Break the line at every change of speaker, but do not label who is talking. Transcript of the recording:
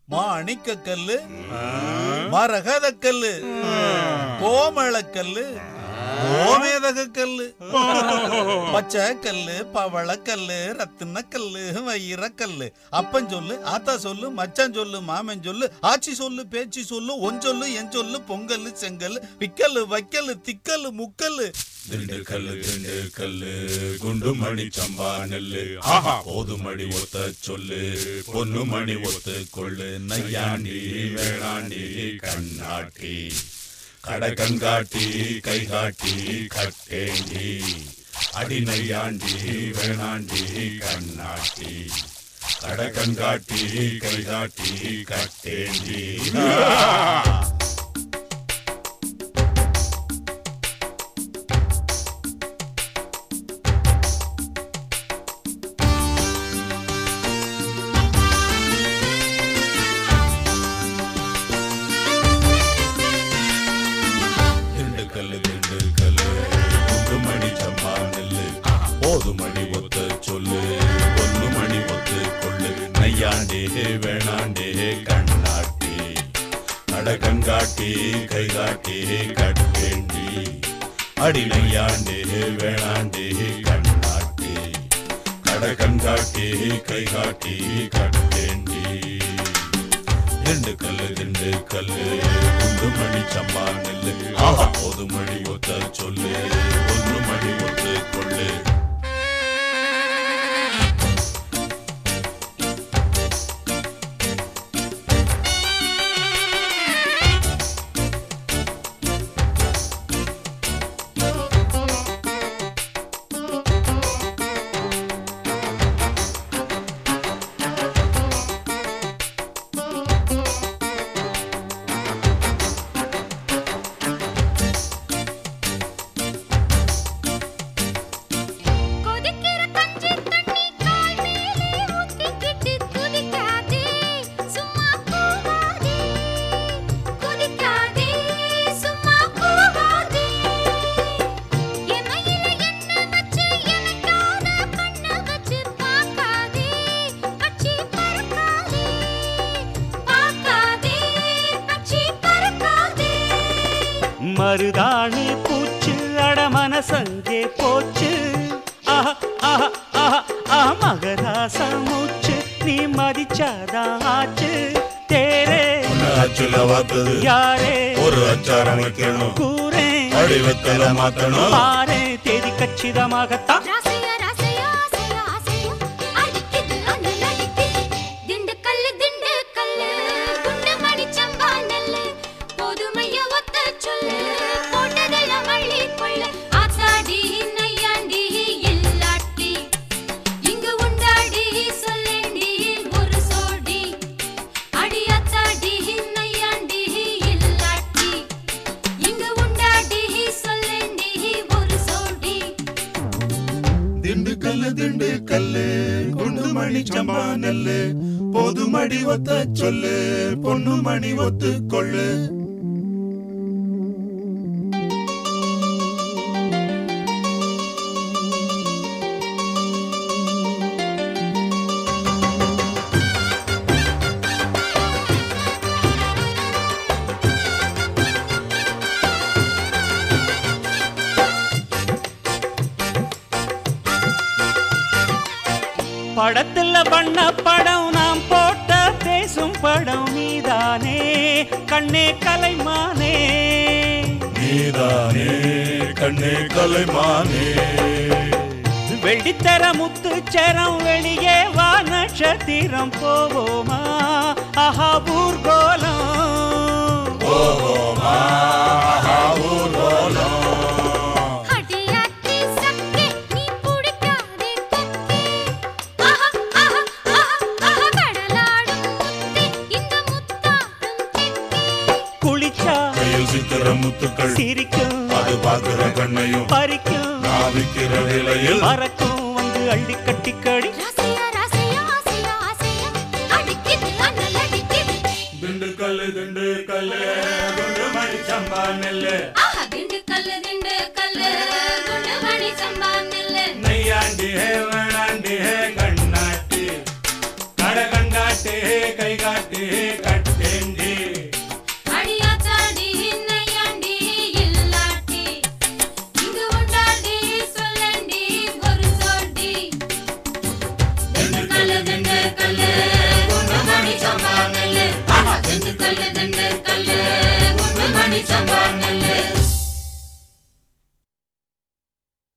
மாணிக்க கல்லு மரகத கல்லு கோமள கல்லு கோமேதக கல்லு பச்சை கல்லு பவள கல்லு ரத்தின கல்லு வைர கல்லு அப்பன் சொல்லு ஆத்தா சொல்லு மச்சான் சொல்லு மாமன் சொல்லு ஆச்சி சொல்லு பேச்சு சொல்லு ஒன் சொல்லு என் சொல்லு பொங்கல் செங்கல் விக்கல்லு வைக்கல்லு திக்கல்லு முக்கல்லு
திண்டுக்கல்லு திண்டுக்கல்லு குண்டு மணி சம்பா நெல்லு ஆஹா போதுமணி ஒத்த சொல்லு பொண்ணு மணி ஒத்து கொள்ளு நையாண்டி வேளாண்டி கண்ணாட்டி கடை கண்காட்டி கை காட்டி கட்டேண்டி அடி நையாண்டி வேணாண்டி கண்ணாட்டி கடை கண்காட்டி கை காட்டி கட்டேண்டி திண்டுக்கல்லு திண்டுக்கல்லு குண்டு மணி சம்பா நெல்லு போது மணி ஒத்த சொல்லு பொண்ணு மணி ஒத்து கொள்ளு நையாண்டே வேணாண்டே கண்ணாட்டி கட கண்காட்டி கை காட்டி கட்டேண்டி அடி நையாண்டே வேணாண்டே கண்ணாட்டி கட கண்காட்டி கை காட்டி கட்டேண்டி ரெண்டு கல்லு ரெண்டு கல்லு குண்டு மணி சம்பா நெல்லு ஆஹா பொது மணி ஒத்த சொல்லு ஒன்று மணி ஒத்து கொள்ளு
கொதிக்கிற கஞ்சி தண்ணி கால் மேலே ஊத்திக்கிட்டு குதிக்காதே சும்மா கூவாதே குதிக்காதே சும்மா கூவாதே என் மயில என்ன வச்சு எனக்கான கண்ண வச்சு பார்க்காதே பச்சி பறக்காதே பார்க்காதே பச்சி பறக்காதே
மருதாணி பூச்சு அட மனசங்கே போச்சு ஆஹா ஆஹா ஆஹா ஆஹா மகராசா மூச்சு நீ மதிச்சாதான் ஆச்சு தேரே
ஒன்னு அச்சுல வாக்குது
யாரே
ஒரு அச்சாரம் வைக்கணும்
கூரே
வடிவத்துல மாத்தணும்
பாரே தேதி கச்சிதமாகத்தான்
ராசையா ராசையா ஆசையா ஆசையா அடிக்குது அனல் அடிக்குது திண்டுக்கல்லு திண்டுக்கல்லு குண்டு மணி சம்பா நெல்லு பொதுமைய ஒத்த சொல்லு போட்டதெல்லாம் அள்ளி கொள்ளு ஆத்தாடி நையாண்டி இல்லாட்டி இங்கு உண்டாடி சொல்லேண்டி ஒரு சோடி அடி ஆத்தாடி நையாண்டி இல்லாட்டி இங்கு உண்டாடி சொல்லேண்டி ஒரு சோடி
திண்டுக்கல்லு திண்டுக்கல்லு குண்டு மணி சம்பா நெல்லு போது மடி ஒத்த சொல்லு பொண்ணு மணி ஒத்து கொள்ளு
படத்துல பண்ண படம் நாம் போட்ட பேசும் படம் நீதானே கண்ணே கலைமானே
நீதானே கண்ணே கலைமானே
வெள்ளித்தர முத்துச்சரம் வெளியே வா நட்சத்திரம் போவோமா ஆஹா ஊர்கோலம்
ஓஹோமா ஆஹா ஊர்வலம்
அடியாத்தி சக்கே நீ புடிக்காதே கொக்கே ஆஹா ஆஹா ஆஹா ஆஹா கடலாடும் முத்தே இந்த முத்தாடும் தெக்கே
குளிச்சா
கையில் சித்திர முத்துக்கள்
சிரிக்கும்
அது பார்க்கிற கண்ணையும்
பறிக்கும்
நாவிக்கிற நிலையில்
மறக்கும் வந்து அள்ளி கட்டிக்கடி
ராசையா ராசையா ஆசையா ஆசையா அடிக்குது அனல் அடிக்குது
திண்டுக்கல்லு திண்டுக்கல்லு குண்டு மணி சம்பா நெல்லு
ஆஹா திண்டுக்கல்லு திண்டுக்கல்லு குண்டு மணி சம்பா நெல்லு
நையாண்டி ஹே வேணாண்டி ஹே கண்ணாட்டி கட கண்டாட்டி கை காட்டி
சம்பா